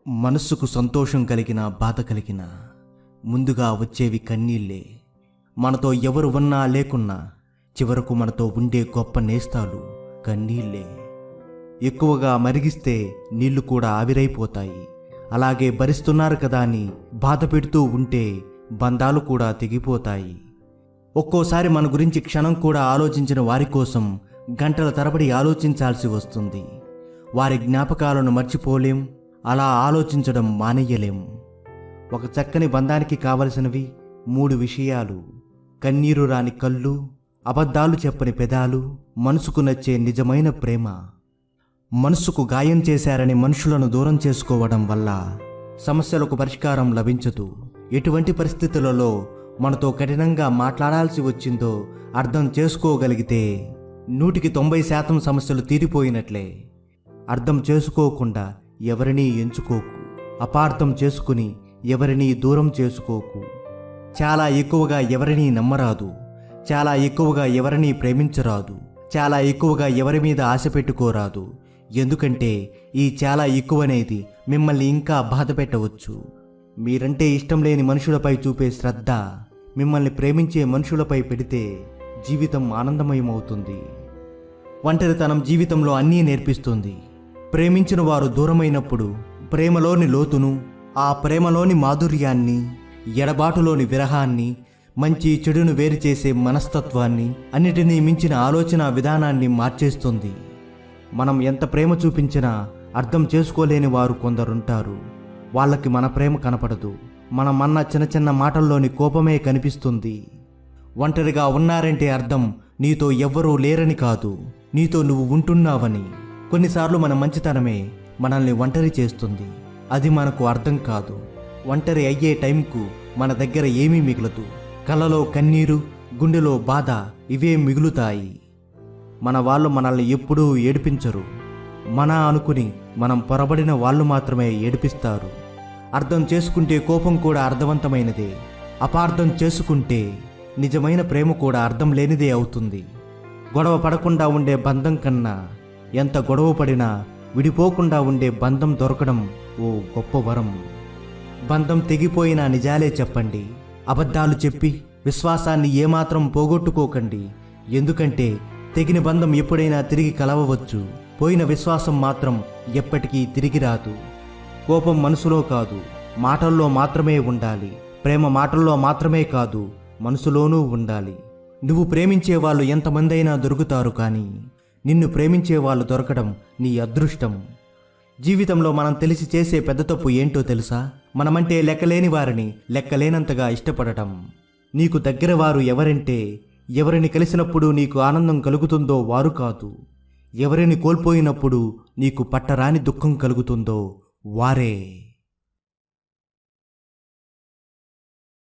మనస్సుకు సంతోషం కలిగిన బాధ కలిగిన ముందుగా వచ్చేవి కన్నీళ్ళే మనతో ఎవరు ఉన్నా లేకున్నా చివరకు మనతో ఉండే గొప్ప నేస్తాలు కన్నీళ్ళే ఎక్కువగా మరిగిస్తే నీళ్లు కూడా ఆవిరైపోతాయి అలాగే భరిస్తున్నారు కదా అని బాధ పెడుతూ ఉంటే బంధాలు కూడా తెగిపోతాయి ఒక్కోసారి మన గురించి క్షణం కూడా ఆలోచించిన వారి కోసం గంటల తరబడి ఆలోచించాల్సి వస్తుంది వారి జ్ఞాపకాలను మర్చిపోలేం అలా ఆలోచించడం మానేయలేం ఒక చక్కని బంధానికి కావలసినవి మూడు విషయాలు కన్నీరు రాని కళ్ళు అబద్ధాలు చెప్పని పెదాలు మనసుకు నచ్చే నిజమైన ప్రేమ మనసుకు గాయం చేశారని మనుషులను దూరం చేసుకోవడం వల్ల సమస్యలకు పరిష్కారం లభించదు ఎటువంటి పరిస్థితులలో మనతో కఠినంగా మాట్లాడాల్సి వచ్చిందో అర్థం చేసుకోగలిగితే నూటికి తొంభై శాతం సమస్యలు తీరిపోయినట్లే అర్థం చేసుకోకుండా ఎవరినీ ఎంచుకోకు అపార్థం చేసుకుని ఎవరినీ దూరం చేసుకోకు చాలా ఎక్కువగా ఎవరినీ నమ్మరాదు చాలా ఎక్కువగా ఎవరినీ ప్రేమించరాదు చాలా ఎక్కువగా ఎవరి మీద ఆశ పెట్టుకోరాదు ఎందుకంటే ఈ చాలా ఎక్కువనేది మిమ్మల్ని ఇంకా బాధ పెట్టవచ్చు మీరంటే ఇష్టం లేని మనుషులపై చూపే శ్రద్ధ మిమ్మల్ని ప్రేమించే మనుషులపై పెడితే జీవితం ఆనందమయమవుతుంది ఒంటరితనం జీవితంలో అన్నీ నేర్పిస్తుంది ప్రేమించిన వారు దూరమైనప్పుడు ప్రేమలోని లోతును ఆ ప్రేమలోని మాధుర్యాన్ని ఎడబాటులోని విరహాన్ని మంచి చెడును వేరు చేసే మనస్తత్వాన్ని అన్నిటినీ మించిన ఆలోచన విధానాన్ని మార్చేస్తుంది మనం ఎంత ప్రేమ చూపించినా అర్థం చేసుకోలేని వారు కొందరుంటారు వాళ్ళకి మన ప్రేమ కనపడదు మనం అన్న చిన్న చిన్న మాటల్లోని కోపమే కనిపిస్తుంది ఒంటరిగా ఉన్నారంటే అర్థం నీతో ఎవ్వరూ లేరని కాదు నీతో నువ్వు ఉంటున్నావని కొన్నిసార్లు మన మంచితనమే మనల్ని ఒంటరి చేస్తుంది అది మనకు అర్థం కాదు ఒంటరి అయ్యే టైంకు మన దగ్గర ఏమీ మిగలదు కళ్ళలో కన్నీరు గుండెలో బాధ ఇవే మిగులుతాయి మన వాళ్ళు మనల్ని ఎప్పుడూ ఏడిపించరు మన అనుకుని మనం పొరబడిన వాళ్ళు మాత్రమే ఏడిపిస్తారు అర్థం చేసుకుంటే కోపం కూడా అర్థవంతమైనదే అపార్థం చేసుకుంటే నిజమైన ప్రేమ కూడా అర్థం లేనిదే అవుతుంది గొడవ పడకుండా ఉండే బంధం కన్నా ఎంత గొడవ పడినా విడిపోకుండా ఉండే బంధం దొరకడం ఓ గొప్ప వరం బంధం తెగిపోయిన నిజాలే చెప్పండి అబద్ధాలు చెప్పి విశ్వాసాన్ని ఏమాత్రం పోగొట్టుకోకండి ఎందుకంటే తెగిన బంధం ఎప్పుడైనా తిరిగి కలవవచ్చు పోయిన విశ్వాసం మాత్రం ఎప్పటికీ తిరిగి రాదు కోపం మనసులో కాదు మాటల్లో మాత్రమే ఉండాలి ప్రేమ మాటల్లో మాత్రమే కాదు మనసులోనూ ఉండాలి నువ్వు ప్రేమించే వాళ్ళు ఎంతమందైనా దొరుకుతారు కానీ నిన్ను ప్రేమించే వాళ్ళు దొరకడం నీ అదృష్టం జీవితంలో మనం తెలిసి చేసే పెద్ద తప్పు ఏంటో తెలుసా మనమంటే లెక్కలేని వారిని లెక్కలేనంతగా ఇష్టపడటం నీకు దగ్గర వారు ఎవరంటే ఎవరిని కలిసినప్పుడు నీకు ఆనందం కలుగుతుందో వారు కాదు ఎవరిని కోల్పోయినప్పుడు నీకు పట్టరాని దుఃఖం కలుగుతుందో వారే